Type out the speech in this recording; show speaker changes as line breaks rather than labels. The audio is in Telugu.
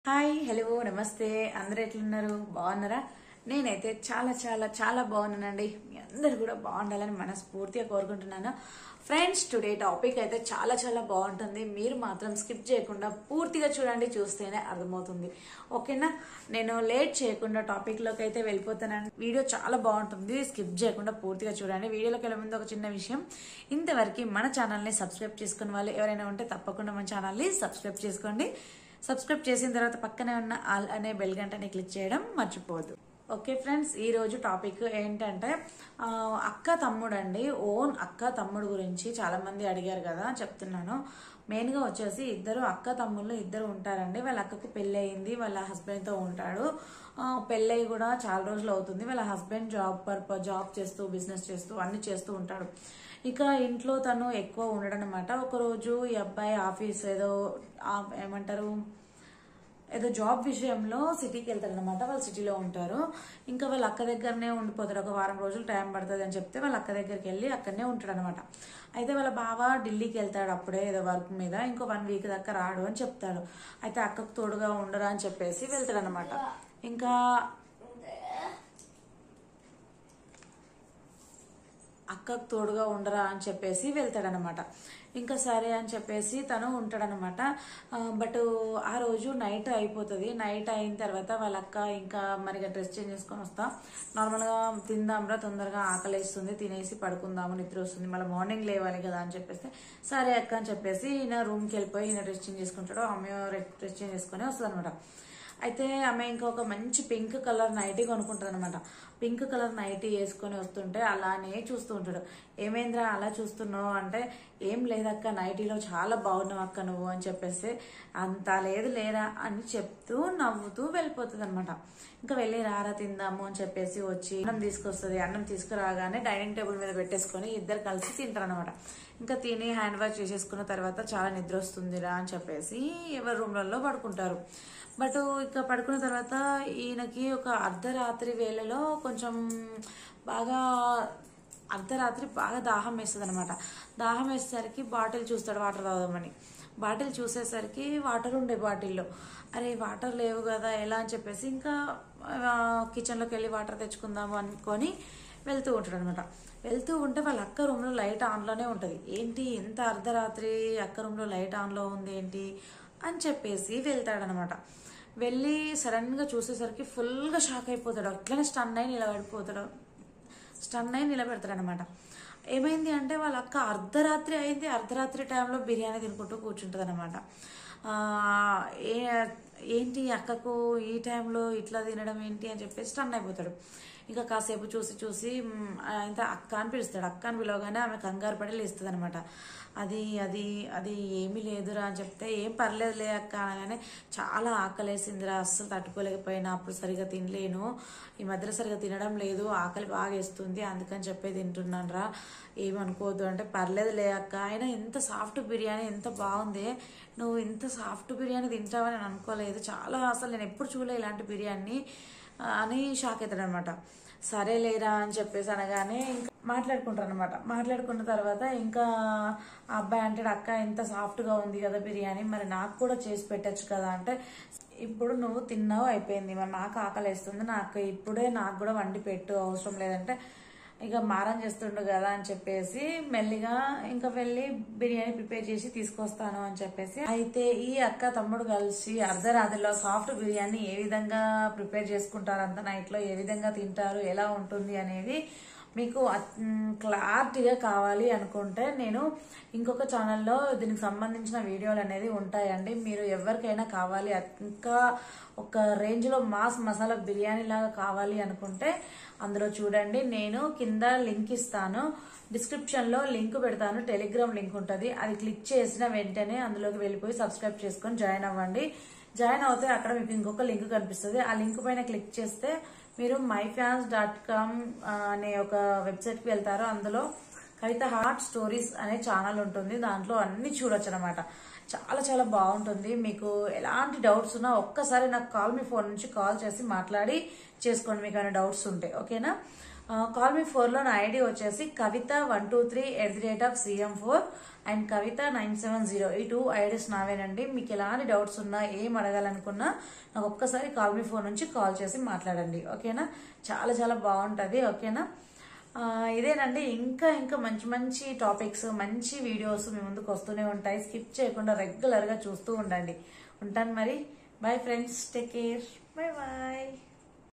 హాయ్ హలో నమస్తే అందరు ఎట్లున్నారు బాగున్నారా నేనైతే చాలా చాలా చాలా బాగున్నానండి మీ అందరు కూడా బాగుండాలని మనస్ఫూర్తిగా కోరుకుంటున్నాను ఫ్రెండ్స్ టుడే టాపిక్ అయితే చాలా చాలా బాగుంటుంది మీరు మాత్రం స్కిప్ చేయకుండా పూర్తిగా చూడండి చూస్తేనే అర్థమవుతుంది ఓకేనా నేను లేట్ చేయకుండా టాపిక్లోకి అయితే వెళ్ళిపోతానండి వీడియో చాలా బాగుంటుంది స్కిప్ చేయకుండా పూర్తిగా చూడండి వీడియోలోకి వెళ్ళే ముందు ఒక చిన్న విషయం ఇంతవరకు మన ఛానల్ని సబ్స్క్రైబ్ చేసుకున్న వాళ్ళు ఎవరైనా ఉంటే తప్పకుండా మన ఛానల్ని సబ్స్క్రైబ్ చేసుకోండి సబ్స్క్రైబ్ చేసిన తర్వాత పక్కనే ఉన్న ఆల్ అనే బెల్ గంటని క్లిక్ చేయడం మర్చిపోవద్దు ఓకే ఫ్రెండ్స్ ఈ రోజు టాపిక్ ఏంటంటే ఆ, అక్క తమ్ముడు అండి ఓన్ అక్క తమ్ముడు గురించి చాలా మంది అడిగారు కదా చెప్తున్నాను మెయిన్గా వచ్చేసి ఇద్దరు అక్క తమ్ముళ్ళు ఇద్దరు ఉంటారండి వాళ్ళ అక్కకు పెళ్ళి అయింది వాళ్ళ హస్బెండ్తో ఉంటాడు ఆ, పెళ్ళయి కూడా చాలా రోజులు అవుతుంది వాళ్ళ హస్బెండ్ జాబ్ పర్పస్ జాబ్ చేస్తూ బిజినెస్ చేస్తూ అన్ని చేస్తూ ఉంటాడు ఇక ఇంట్లో తను ఎక్కువ ఉండడం అనమాట ఒకరోజు ఈ అబ్బాయి ఆఫీస్ ఏదో ఆ- ఏమంటారు ఏదో జాబ్ విషయంలో సిటీకి వెళ్తారు అనమాట వాళ్ళు సిటీలో ఉంటారు ఇంకా వాళ్ళ అక్క దగ్గరనే ఉండిపోతారు ఒక వారం రోజులు టైం పడుతుంది అని చెప్తే వాళ్ళ అక్క దగ్గరికి వెళ్ళి అక్కడనే ఉంటాడు అనమాట అయితే వాళ్ళ బావ ఢిల్లీకి వెళ్తాడు అప్పుడే ఏదో వర్క్ మీద ఇంకో వన్ వీక్ దాకా రాడు అని చెప్తాడు అయితే అక్కకు తోడుగా ఉండరా అని చెప్పేసి వెళ్తాడు అనమాట ఇంకా అక్కకు తోడుగా ఉండరా అని చెప్పేసి వెళ్తాడనమాట ఇంకా సరే అని చెప్పేసి తను ఉంటాడనమాట ఆ, బట్ ఆ రోజు నైట్ అయిపోతుంది నైట్ అయిన తర్వాత వాళ్ళ అక్క ఇంకా మరిగా డ్రెస్ చేంజ్ చేసుకొని వస్తా నార్మల్గా తిందాంరా తొందరగా ఆకలేస్తుంది తినేసి పడుకుందాము నిద్ర వస్తుంది మళ్ళీ మార్నింగ్ లేవాలి కదా అని చెప్పేసి సరే అక్క అని చెప్పేసి ఈయన రూమ్కి వెళ్ళిపోయి ఈయన డ్రెస్ చేంజ్ చేసుకుంటాడు ఆమె డ్రెస్ చేంజ్ చేసుకొని వస్తుంది అనమాట అయితే ఆమె ఇంకొక మంచి పింక్ కలర్ నైటీ కొనుక్కుంటుంది అనమాట పింక్ కలర్ నైటీ వేసుకొని వస్తుంటే అలానే చూస్తూ ఉంటాడు ఏమైందిరా అలా చూస్తున్నావు అంటే ఏం లేదక్క నైటీలో చాలా బాగున్నావు అక్క నువ్వు అని చెప్పేసి అంత లేదు లేరా అని చెప్తూ నవ్వుతూ వెళ్ళిపోతుంది అనమాట ఇంకా వెళ్ళి రారా తిందాము అని చెప్పేసి వచ్చి అన్నం తీసుకొస్తుంది అన్నం తీసుకురాగానే డైనింగ్ టేబుల్ మీద పెట్టేసుకొని ఇద్దరు కలిసి తింటారు అనమాట ఇంకా తిని హ్యాండ్ వాష్ చేసేసుకున్న తర్వాత చాలా నిద్ర వస్తుందిరా అని చెప్పేసి ఎవరి రూమ్లలో పడుకుంటారు బట్ ఇక పడుకున్న తర్వాత ఈయనకి ఒక అర్ధరాత్రి వేళలో కొంచెం బాగా అర్ధరాత్రి బాగా దాహం వేస్తుంది అనమాట దాహం వేసేసరికి బాటిల్ చూస్తాడు వాటర్ తాగుదామని బాటిల్ చూసేసరికి వాటర్ ఉండే బాటిల్లో అరే వాటర్ లేవు కదా ఎలా అని చెప్పేసి ఇంకా ఆ, కిచెన్లోకి వెళ్ళి వాటర్ తెచ్చుకుందాము అనుకొని వెళ్తూ ఉంటాడు అనమాట వెళ్తూ ఉంటే వాళ్ళ అక్క రూమ్లో లైట్ ఆన్లోనే ఉంటుంది ఏంటి ఎంత అర్ధరాత్రి అక్క రూమ్లో లైట్ ఆన్లో ఉంది ఏంటి అని చెప్పేసి వెళ్తాడనమాట వెళ్ళి సడన్గా చూసేసరికి ఫుల్గా షాక్ అయిపోతాడు అట్లనే స్టన్ అయి నిలబడిపోతాడు స్టన్ అయి నిలబెడతాడు అనమాట ఏమైంది అంటే వాళ్ళ అక్క అర్ధరాత్రి అయింది అర్ధరాత్రి టైంలో బిర్యానీ తినుకుంటూ కూర్చుంటుంది అనమాట ఏ ఏంటి అక్కకు ఈ టైంలో ఇట్లా తినడం ఏంటి అని చెప్పేసి స్టన్ అయిపోతాడు ఇంకా కాసేపు చూసి చూసి మ్, ఇంత అక్క అని పిలుస్తాడు అక్క అని పిలవగానే ఆమె కంగారు పడి లేస్తుంది అనమాట అది అది అది ఏమీ లేదురా అని చెప్తే ఏం పర్లేదులే అక్క అనగానే చాలా ఆకలేసిందిరా అస్సలు తట్టుకోలేకపోయినా అప్పుడు సరిగా తినలేను ఈ మధ్యలో సరిగా తినడం లేదు ఆకలి బాగా వేస్తుంది అందుకని చెప్పి తింటున్నాను రా ఏమనుకోవద్దు అంటే పర్లేదులే అక్క అయినా ఎంత సాఫ్ట్ బిర్యానీ ఎంత బాగుంది నువ్వు ఇంత సాఫ్ట్ బిర్యానీ తింటావని నేను అనుకోలేదు చాలా అసలు నేను ఎప్పుడు చూడలే ఇలాంటి బిర్యానీ ఆ, అని షాక్ అవుతాడు అనమాట సరే లేరా అని చెప్పేసి అనగానే ఇంకా మాట్లాడుకుంటారు అనమాట మాట్లాడుకున్న తర్వాత ఇంకా ఆ అబ్బాయి అంటాడు అక్క ఎంత సాఫ్ట్గా ఉంది కదా బిర్యానీ మరి నాకు కూడా చేసి పెట్టచ్చు కదా అంటే ఇప్పుడు నువ్వు తిన్నావు అయిపోయింది మరి నాకు ఆకలిస్తుంది నాకు ఇప్పుడే నాకు కూడా వండి పెట్టు అవసరం లేదంటే ఇక మారం చేస్తుండు కదా అని చెప్పేసి మెల్లిగా ఇంకా వెళ్ళి బిర్యానీ ప్రిపేర్ చేసి తీసుకొస్తాను అని చెప్పేసి అయితే ఈ అక్క తమ్ముడు కలిసి అర్ధరాత్రిలో సాఫ్ట్ బిర్యానీ ఏ విధంగా ప్రిపేర్ చేసుకుంటారు అంత నైట్లో ఏ విధంగా తింటారు ఎలా ఉంటుంది అనేది మీకు క్లారిటీగా కావాలి అనుకుంటే నేను ఇంకొక ఛానల్లో దీనికి సంబంధించిన వీడియోలు అనేది ఉంటాయండి మీరు ఎవరికైనా కావాలి ఇంకా ఒక రేంజ్లో మాస్ మసాలా బిర్యానీ లాగా కావాలి అనుకుంటే అందులో చూడండి నేను కింద లింక్ ఇస్తాను డిస్క్రిప్షన్లో లింక్ పెడతాను టెలిగ్రామ్ లింక్ ఉంటుంది అది క్లిక్ చేసిన వెంటనే అందులోకి వెళ్ళిపోయి సబ్స్క్రైబ్ చేసుకొని జాయిన్ అవ్వండి జాయిన్ అవుతే అక్కడ మీకు ఇంకొక లింక్ కనిపిస్తుంది ఆ లింక్ పైన క్లిక్ చేస్తే మీరు మై ఫ్యాన్స్ డాట్ కామ్ అనే ఒక వెబ్సైట్కి వెళ్తారు అందులో కవిత హార్ట్ స్టోరీస్ అనే ఛానల్ ఉంటుంది దాంట్లో అన్ని చూడొచ్చు అనమాట చాలా చాలా బాగుంటుంది మీకు ఎలాంటి డౌట్స్ ఉన్నా ఒక్కసారి నాకు కాల్ మీ ఫోన్ నుంచి కాల్ చేసి మాట్లాడి చేసుకోండి మీకు ఏమైనా డౌట్స్ ఉంటాయి ఓకేనా కాల్ మీ ఫోర్లో నా ఐడి వచ్చేసి Kavitha one two three at the rate of CM four and Kavitha nine seven zero ఈ టూ ఐడీస్ నావేనండి మీకు ఎలాంటి డౌట్స్ ఉన్నా ఏం అడగాలనుకున్నా నాకు ఒక్కసారి కాల్ మీ ఫోన్ నుంచి కాల్ చేసి మాట్లాడండి ఓకేనా చాలా చాలా బాగుంటుంది ఓకేనా ఆ, ఇదేనండి ఇంకా ఇంకా మంచి మంచి టాపిక్స్ మంచి వీడియోస్ మీ ముందుకు వస్తూనే ఉంటాయి స్కిప్ చేయకుండా రెగ్యులర్గా చూస్తూ ఉండండి ఉంటాను మరి bye friends take care bye bye